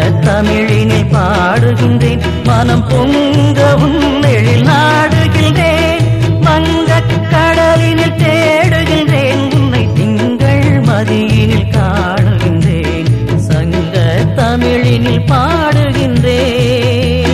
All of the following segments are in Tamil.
தமிழினில் பாடுகின்றேன் மனம் பொங்க உன்னெழில் நாடுகின்றேன் வங்கக் கடலினில் தேடுகின்றேன் உன்னை திங்கள் மதியினில் காணுகின்றேன் சங்க தமிழினில் பாடுகின்றேன்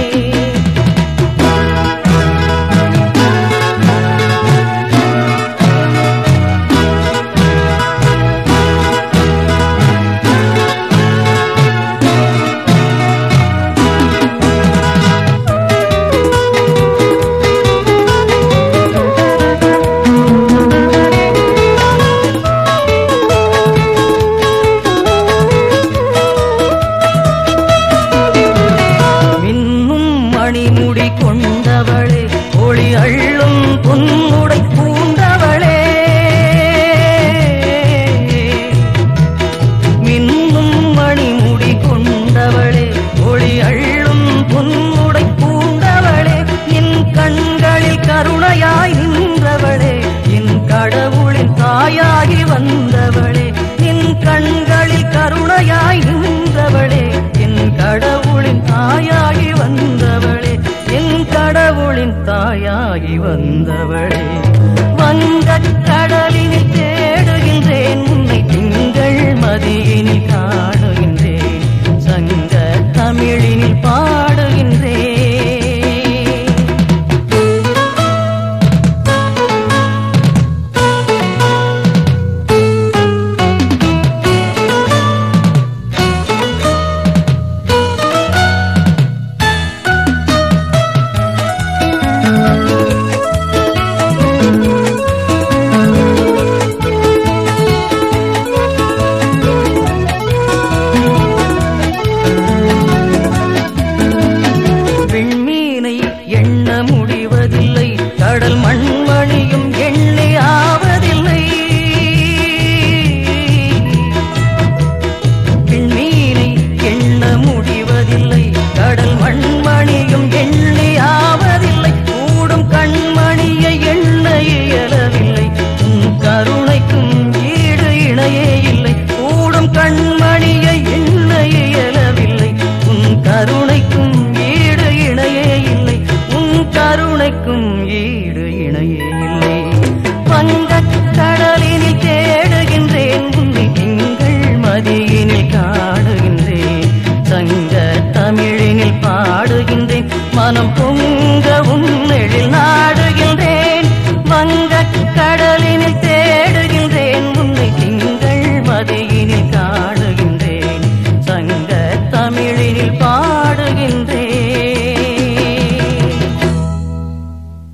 மின்னும் மணிமுடி கொண்டவளே ஒளி அள்ளும் பொன்னுடை பூண்டவளே மின்னும் மணிமுடி கொண்டவளே ஒளி அள்ளும் பொன்னுடை பூண்டவளே என் கண்களில் கருணையாய் நின்றவளே என் கடவுளின் தாயாகி வந்தவளே என் கண்களில் கருணையாய் நின்றவளே என் கடவுளின் தாயாகி வந்தவளே என் கடவுளின் தாயாகி வந்தவளே வங்கக் கடலினில் தேடுகின்றேன் உன்னை திங்கள் மதியினில் காணுகின்றேன் சங்க தமிழினில் பாடுகின்றேன் விண்மீனை எண்ண முடிவதில்லை கடல் மண்மணியும் எண்ணி ஆவதில்லை விண்மீனை எண்ண முடிவதில்லை கடல் மண்மணியும் எண்ணி ஆவதில்லை கூடும் கண்மணியை எண்ண இயலவில்லை உன் கருணைக்கும் ஈடு இணையே இல்லை கூடும் கண்மணியை எண்ண இயலவில்லை உன் கருணைக்கும் ஈடு இணையே இல்லை உன் கருணைக்கும் ஈடு இணையே இல்லை வங்கக் கடலினில் தேடுகின்றேன் உன்னை திங்கள் மதியினில் காடுகின்றேன் சங்க தமிழினில் பாடுகின்றேன் மனம் பொங்க